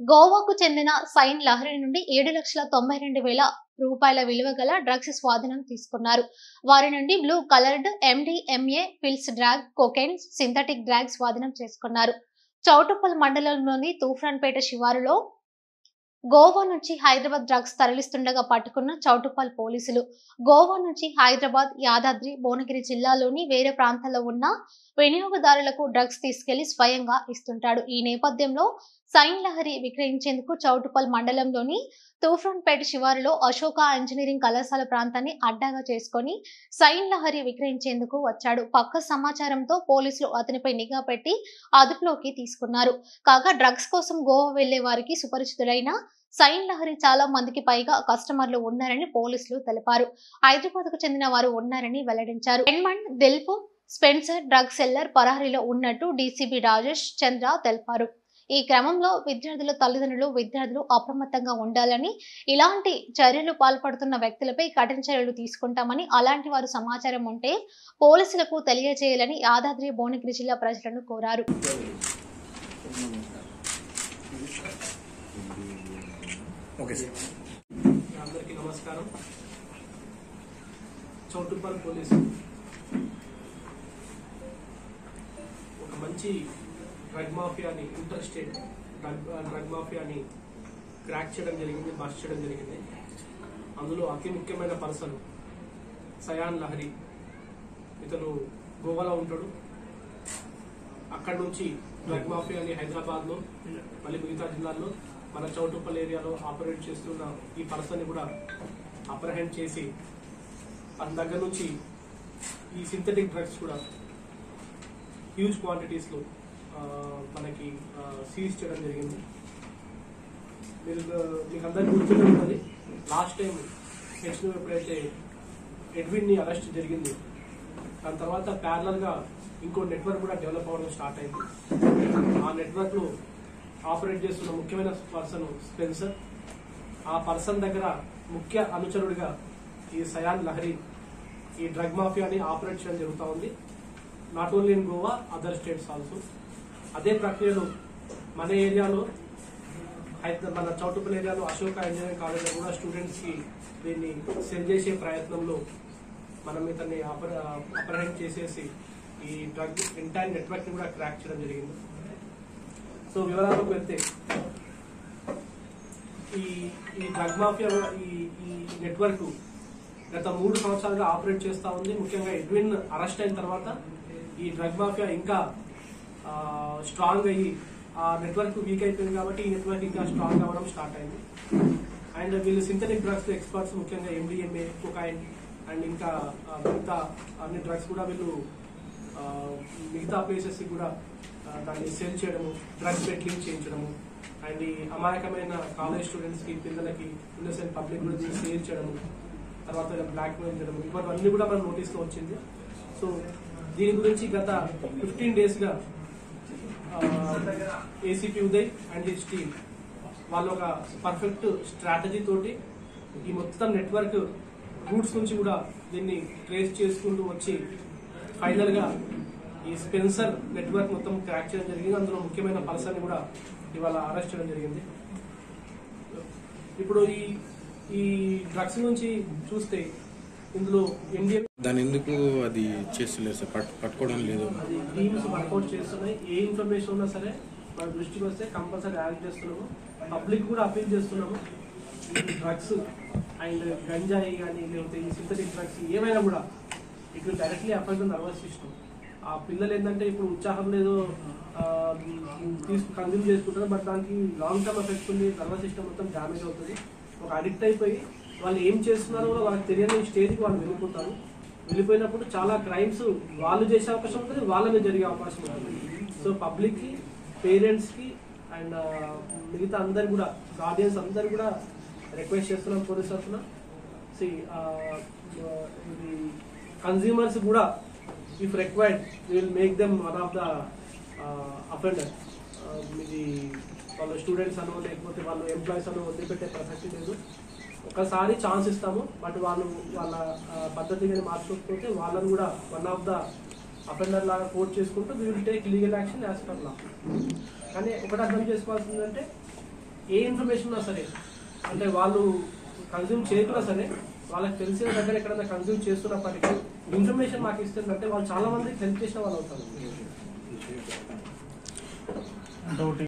గోవాకు చెందిన సైన్ లహరి నుండి ఏడు లక్షల తొంభై రెండు వేల రూపాయల విలువ గల డ్రగ్స్ స్వాధీనం తీసుకున్నారు వారి నుండి blue coloured MDMA pills drug cocaine synthetic drug స్వాధీనం చేసుకున్నారు చౌటుప్పల్ మండలంలోని తూఫ్రాన్పేట శివారులో గోవా నుంచి హైదరాబాద్ డ్రగ్స్ తరలిస్తుండగా పట్టుకున్న చౌటుప్పల్ పోలీసులు గోవా నుంచి హైదరాబాద్ యాదాద్రి భువనగిరి జిల్లాలోని వేరే ప్రాంతాల్లో ఉన్న వినియోగదారులకు డ్రగ్స్ తీసుకెళ్లి స్వయంగా ఇస్తుంటాడు ఈ నేపథ్యంలో సైన్ లహరి విక్రయించేందుకు చౌటుప్పల్ మండలంలోని తూఫ్రాన్పేట శివారులో అశోక ఇంజనీరింగ్ కళాశాల ప్రాంతాన్ని అడ్డాగా చేసుకొని సైన్ లహరి విక్రయించేందుకు వచ్చాడు పక్క సమాచారంతో పోలీసులు అతనిపై నిఘా పెట్టి అదుపులోకి తీసుకున్నారు కాగా డ్రగ్స్ కోసం గోవా వెళ్లే వారికి సుపరిచితులైన సైన్ లహరి చాలా మందికి పైగా కస్టమర్లు ఉన్నారని పోలీసులు తెలిపారు హైదరాబాద్ కు చెందిన వారు ఉన్నారని వెల్లడించారు ఎన్మండ్ దిల్పు స్పెన్సర్ డ్రగ్ సెల్లర్ పరారీలో ఉన్నట్టు డీసీబీ రాజేష్ చంద్ర తెలిపారు ఈ క్రమంలో విద్యార్థుల తల్లిదండ్రులు విద్యార్థులు అప్రమత్తంగా ఉండాలని ఇలాంటి చర్యలు పాల్పడుతున్న వ్యక్తులపై కఠిన చర్యలు తీసుకుంటామని అలాంటి వారు సమాచారం ఉంటే పోలీసులకు తెలియజేయాలని యాదాద్రి భువనగిరి జిల్లా ప్రజలను కోరారు ఓకే సార్ అందరికీ నమస్కారం చౌటుప్పల్ పోలీసు ఒక మంచి డ్రగ్ మాఫియాని ఇంటర్ స్టేట్ డ్రగ్ డ్రగ్ మాఫియాని క్రాక్ చేయడం జరిగింది బస్ట్ చేయడం జరిగింది అందులో అతి ముఖ్యమైన పర్సన్ సయాన్ లహరి ఇతను గోవాలో ఉంటాడు అక్కడి నుంచి డ్రగ్ మాఫియాని హైదరాబాద్లో మళ్ళీ మిగతా జిల్లాల్లో మన చౌటుప్పల్ ఏరియాలో ఆపరేట్ చేస్తున్న ఈ పర్సన్ కూడా అప్రహెండ్ చేసి అతని దగ్గర నుంచి ఈ సింథటిక్ డ్రగ్స్ కూడా హ్యూజ్ క్వాంటిటీస్లో మనకి సీజ్ చేయడం జరిగింది మీరు మీకు అందరికీ గుర్తుండే ఉంటుంది లాస్ట్ టైం హెచ్ను ఎప్పుడైతే ఎడ్విన్ని అరెస్ట్ జరిగింది దాని తర్వాత parallel గా ఇంకో నెట్వర్క్ కూడా డెవలప్ అవ్వడం స్టార్ట్ అయింది ఆ నెట్వర్క్ లో ఆపరేట్ చేస్తున్న ముఖ్యమైన పర్సన్ స్పెన్సర్ ఆ పర్సన్ దగ్గర ముఖ్య అనుచరుడిగా ఈ సయాన్ లహరి ఈ డ్రగ్ మాఫియాని ఆపరేట్ చేయడం జరుగుతూ ఉంది not only in Goa other states also అదే ప్రక్రియలో మన ఏరియాలో అయితే మన చౌటుపల్లి ఏరియాలో అశోక ఇంజనీరింగ్ కాలేజ్లో కూడా స్టూడెంట్స్ కి దీన్ని సెల్ చేసే ప్రయత్నంలో మనం ఇతన్ని అప్రహెండ్ చేసేసి ఈ డ్రగ్ ఎంటైర్ నెట్వర్క్ ని కూడా క్రాక్ చేయడం జరిగింది సో వివరాలకు వెళ్తే ఈ ఈ డ్రగ్ మాఫియా ఈ ఈ నెట్వర్క్ గత మూడు సంవత్సరాలుగా ఆపరేట్ చేస్తా ఉంది ముఖ్యంగా ఎడ్విన్ అరెస్ట్ అయిన తర్వాత ఈ డ్రగ్ మాఫియా ఇంకా స్ట్రాంగ్ అయ్యి ఆ నెట్వర్క్ వీక్ అయిపోయింది కాబట్టి ఈ నెట్వర్క్ ఇంకా స్ట్రాంగ్ అవ్వడం స్టార్ట్ అయింది అండ్ వీళ్ళు సింథటిక్ డ్రగ్స్ ఎక్స్పర్ట్స్ ముఖ్యంగా ఎండిఎంఏ కొకాయిన్ అండ్ ఇంకా ఆ, మిగతా అన్ని డ్రగ్స్ కూడా వీళ్ళు ఆ, మిగతా ప్లేసెస్ కూడా ఆ, దాన్ని సెల్ చేయడము డ్రగ్ పెట్లింగ్ చేయించడము అండ్ ఈ అమాయకమైన కాలేజ్ స్టూడెంట్స్ కి పిల్లలకి ఇన్నోసెంట్ పబ్లిక్ కూడా దీన్ని సేల్ చేయడము తర్వాత బ్లాక్ మెయిల్ చేయడం ఇవన్నీ కూడా మన నోటీస్ లో వచ్చింది సో దీని గురించి గత ఫిఫ్టీన్ డేస్ గా ACP Uday and his team వాళ్ళు ఒక పర్ఫెక్ట్ స్ట్రాటజీ తోటి ఈ మొత్తం నెట్వర్క్ రూట్స్ నుంచి కూడా దీన్ని ట్రేస్ చేసుకుంటూ వచ్చి ఫైనల్ గా ఈ స్పెన్సర్ నెట్వర్క్ మొత్తం క్రాక్ చేయడం జరిగింది అందులో ముఖ్యమైన పర్సన్ కూడా ఇవాళ అరెస్ట్ చేయడం జరిగింది ఇప్పుడు ఈ ఈ డ్రగ్స్ నుంచి చూస్తే ఇందులో ఇండియన్ దాని ఎందుకు అది చేస్తలేదు సార్ పట్ పట్టుకోవడం లేదు అది టీమ్స్ వర్కౌట్ చేస్తున్నాయి ఏ ఇన్ఫర్మేషన్ ఉన్నా సరే మన దృష్టికి వస్తే కంపల్సరీ యాడ్ చేస్తున్నాము పబ్లిక్ కూడా అపీల్ చేస్తున్నాము ఈ డ్రగ్స్ అండ్ గంజాయి కానీ లేకపోతే ఈ సింథటిక్ డ్రగ్స్ ఏమైనా కూడా it will directly affect the nervous system ఆ పిల్లలు ఏంటంటే ఇప్పుడు ఉత్సాహం లేదో తీసుకు కన్జ్యూమ్ చేసుకుంటారు బట్ దానికి లాంగ్ టర్మ్ ఎఫెక్ట్ ఉంది నర్వస్ సిస్టమ్ మొత్తం డ్యామేజ్ అవుతుంది ఒక అడిక్ట్ అయిపోయి వాళ్ళు ఏం చేస్తున్నారో కూడా వాళ్ళకి తెలియని స్టేజ్కి వాళ్ళు వెళ్ళిపోతారు వెళ్ళిపోయినప్పుడు చాలా క్రైమ్స్ వాళ్ళు చేసే అవకాశం ఉంటుంది వాళ్ళ మీద జరిగే అవకాశం ఉంటుంది సో పబ్లిక్కి పేరెంట్స్కి అండ్ మిగతా అందరు కూడా గార్డియన్స్ అందరు కూడా రిక్వెస్ట్ చేస్తున్నాం పోలీస్ తరఫున సి ఇది కన్జ్యూమర్స్ కూడా if required will make them one of the offender ఇది వాళ్ళ స్టూడెంట్స్ అనో లేకపోతే వాళ్ళ ఎంప్లాయీస్ అనో వదిలిపెట్టే ప్రసక్తి లేదు ఒకసారి ఛాన్స్ ఇస్తాము బట్ వాళ్ళు వాళ్ళ ఆ, పద్ధతిగా మార్చుకోకపోతే వాళ్ళని కూడా వన్ ఆఫ్ ద అఫెండర్ లాగా కోర్ట్ చేసుకుంటూ we will take legal action as per law కానీ ఒకటి అర్థం చేసుకోవాల్సిందంటే ఏ ఇన్ఫర్మేషన్ ఉన్నా సరే అంటే వాళ్ళు కన్జ్యూమ్ చేయకున్నా సరే వాళ్ళకి తెలిసిన దగ్గర ఎక్కడైనా కన్జ్యూమ్ చేస్తున్నప్పటికీ ఇన్ఫర్మేషన్ మాకు ఇస్తుందంటే వాళ్ళు చాలా మందికి హెల్ప్ చేసిన వాళ్ళు అవుతారు